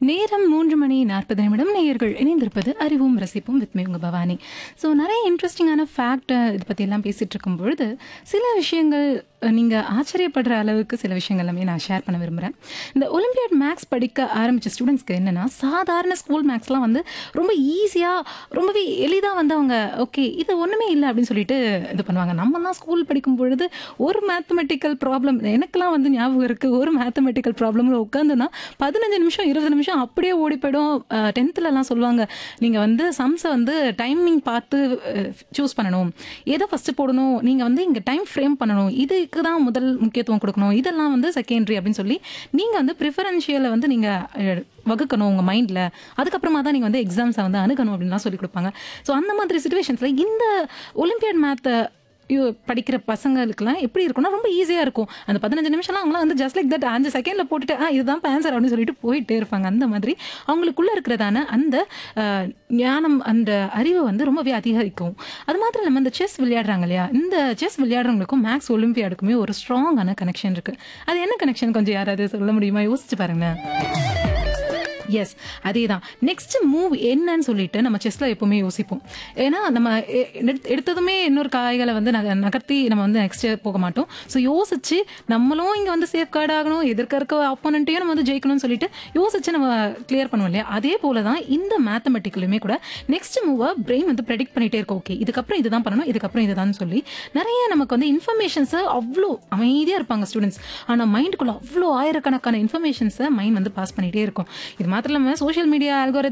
நேரம் மூன்று மணி நாற்பது நிமிடம் நேயர்கள் இணைந்திருப்பது அறிவும் ரசிப்பும் வித் உங்க பவானி ஸோ நிறைய இன்ட்ரெஸ்டிங்கான ஃபேக்ட் இதை பற்றி எல்லாம் பேசிட்டு இருக்கும் பொழுது சில விஷயங்கள் அஹ், நீங்க ஆச்சரியப்படுற அளவுக்கு சில விஷயங்கள் எல்லாமே நான் ஷேர் பண்ண விரும்புகிறேன் இந்த ஒலிம்பியாட் மேக்ஸ் படிக்க ஆரம்பிச்ச ஸ்டூடெண்ட்ஸ்க்கு என்னன்னா சாதாரண ஸ்கூல் மேக்ஸ்லாம் வந்து ரொம்ப ஈஸியாக ரொம்பவே எளிதாக வந்து அவங்க ஓகே இது ஒன்றுமே இல்லை அப்படின்னு சொல்லிட்டு இது பண்ணுவாங்க நம்மலாம் ஸ்கூல் படிக்கும் பொழுது ஒரு மேத்தமெட்டிக்கல் ப்ராப்ளம் எனக்கெல்லாம் வந்து ஞாபகம் இருக்கு ஒரு மேத்தமெட்டிக்கல் ப்ராப்ளம்ல உட்காந்துனா பதினஞ்சு நிமிஷம் இருபது நிமிஷம் அப்படியே ஓடி போயிடும் டென்த்துலலாம் சொல்லுவாங்க நீங்கள் வந்து சம்ஸை வந்து டைமிங் பார்த்து சூஸ் பண்ணணும் எதை ஃபஸ்ட்டு போடணும் நீங்கள் வந்து இங்கே டைம் ஃப்ரேம் பண்ணணும் இதுக்கு தான் முதல் முக்கியத்துவம் கொடுக்கணும் இதெல்லாம் வந்து செகண்டரி அப்படின்னு சொல்லி நீங்கள் வந்து ப்ரிஃபரன்ஷியலை வந்து நீங்கள் வகுக்கணும் உங்கள் மைண்டில் அதுக்கப்புறமா தான் நீங்கள் வந்து எக்ஸாம்ஸை வந்து அணுகணும் அப்படின்லாம் சொல்லி கொடுப்பாங்க ஸோ அந்த மாதிரி சுச்சுவேஷன்ஸில் இந்த ஒலிம்பியாட் மேத்தை ஐயோ, படிக்கிற பசங்களுக்குலாம் எப்படி இருக்கும்னா ரொம்ப ஈஸியாக இருக்கும் அந்த பதினஞ்சு நிமிஷம்லாம் அவங்களாம் வந்து ஜஸ்ட் லைக் தட் அஞ்சு செகண்டில் போட்டுட்டு ஆ இதுதான் ஆன்சர் அப்படின்னு சொல்லிட்டு போயிட்டே இருப்பாங்க அந்த மாதிரி அவங்களுக்குள்ள இருக்கிறதான அந்த அஹ், ஞானம் அந்த அறிவு வந்து ரொம்பவே அதிகரிக்கும் அது மாத்திரம் இல்லாமல் இந்த செஸ் விளையாடுறாங்க இல்லையா இந்த செஸ் விளையாடுறவங்களுக்கும் மேக்ஸ் ஒலிம்பியாடுக்குமே ஒரு ஸ்ட்ராங்கான கனெக்ஷன் இருக்கு அது என்ன கனெக்ஷன் கொஞ்சம் யாராவது சொல்ல முடியுமா யோசிச்சு பாருங்க எஸ் அதே தான் நெக்ஸ்ட் மூவ் என்னன்னு சொல்லிட்டு நம்ம செஸ்ல எப்பவுமே யோசிப்போம் ஏன்னா நம்ம எ- எடுத்த- எடுத்ததுமே இன்னொரு காய்களை வந்து நக- நகர்த்தி நம்ம வந்து நெக்ஸ்ட் போக மாட்டோம் ஸோ யோசிச்சு நம்மளும் இங்க வந்து சேஃப் கார்டு ஆகணும் எதிர்க்க இருக்க ஆப்போனண்ட்டையும் நம்ம வந்து ஜெயிக்கணும்னு சொல்லிட்டு யோசிச்சு நம்ம கிளியர் பண்ணுவோம் இல்லையா அதே போல தான் இந்த மேத்தமெட்டிக்கலுமே கூட நெக்ஸ்ட் மூவை பிரெயின் வந்து ப்ரெடிக்ட் பண்ணிட்டே இருக்கும் ஓகே இதுக்கப்புறம் இதுதான் பண்ணணும் இதுக்கப்புறம் இதுதான் சொல்லி நிறைய நமக்கு வந்து இன்ஃபர்மேஷன்ஸை அவ்வளோ அமைதியாக இருப்பாங்க ஸ்டூடெண்ட்ஸ் ஆனால் மைண்டுக்குள்ள அவ்வளோ ஆயிரக்கணக்கான இன்ஃபர்மேஷன்ஸை மைண்ட் வந்து பாஸ் பண்ணிட்டே இருக்கும் இது மாத்திரம் இல்லாமல் சோஷியல் மீடியா அல்கோரிதம்